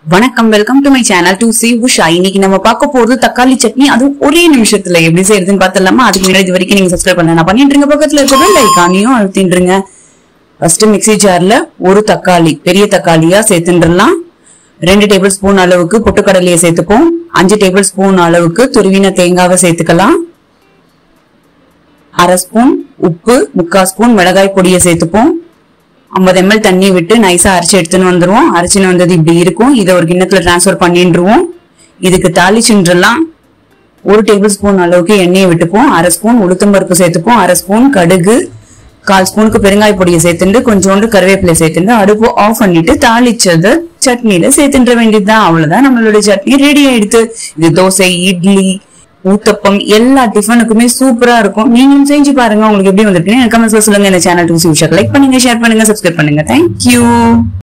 வணக்கம் welcome to my channel to C Usha இன்னைக்கு நம்ம பார்க்க போறது தக்காளி சட்னி அதுவும் ஒரே நிமிஷத்துல எப்படி செய்யறதுன்னு பார்த்தலாமா அதுக்கு முன்னாடி இது வரைக்கும் நீங்க சப்ஸ்கிரைப் பண்ணல நான் பண்ணிட்டு பக்கத்துல இருக்கிற லைக்கானையும் அழுத்தின்றுங்க ஃபர்ஸ்ட் மிக்ஸி ஜார்ல ஒரு தக்காளி பெரிய தக்காளியா சேர்த்துன்றலாம் ரெண்டு டேபிள் ஸ்பூன் அளவுக்கு பொட்டுக்கடலையை சேர்த்துப்போம் அஞ்சு டேபிள் ஸ்பூன் அளவுக்கு துருவின தேங்காவை சேர்த்துக்கலாம் அரை ஸ்பூன் உப்பு முக்கால் ஸ்பூன் மிளகாய் பொடியை சேர்த்துப்போம் ஐம்பது எம்எல் தண்ணி விட்டு நைஸா அரைச்சு எடுத்துன்னு வந்துருவோம் அரைச்சுன்னு வந்தது இப்படி இருக்கும் இதை ஒரு கிண்ணத்துல டிரான்ஸ்ஃபர் பண்ணிட்டுருவோம் இதுக்கு தாளிச்சுன்றலாம் ஒரு டேபிள் ஸ்பூன் அளவுக்கு எண்ணெயை விட்டுப்போம் அரை ஸ்பூன் உளுத்தம்பருப்பு சேர்த்துப்போம் அரை ஸ்பூன் கடுகு கால் ஸ்பூனுக்கு பெருங்காய பொடியை சேர்த்துட்டு கொஞ்சோண்டு கருவேப்பிலை சேர்த்துட்டு அடுப்பு ஆஃப் பண்ணிட்டு தாளிச்சது சட்னியில சேர்த்துன்ற வேண்டியதுதான் அவ்வளவுதான் நம்மளுடைய சட்னி ரெடி ஆயிடுது இது தோசை இட்லி ஊத்தப்பம் எல்லா டிஃபனுக்குமே சூப்பரா இருக்கும் நீங்களும் செஞ்சு பாருங்க உங்களுக்கு எப்படி வந்திருக்குன்னு எனக்கு கமெண்ட்ஸ்ல சொல்லுங்க இந்த சேனல் டூ லைக் பண்ணுங்க ஷேர் பண்ணுங்க சப்ஸ்கிரைப் பண்ணுங்க தேங்க்யூ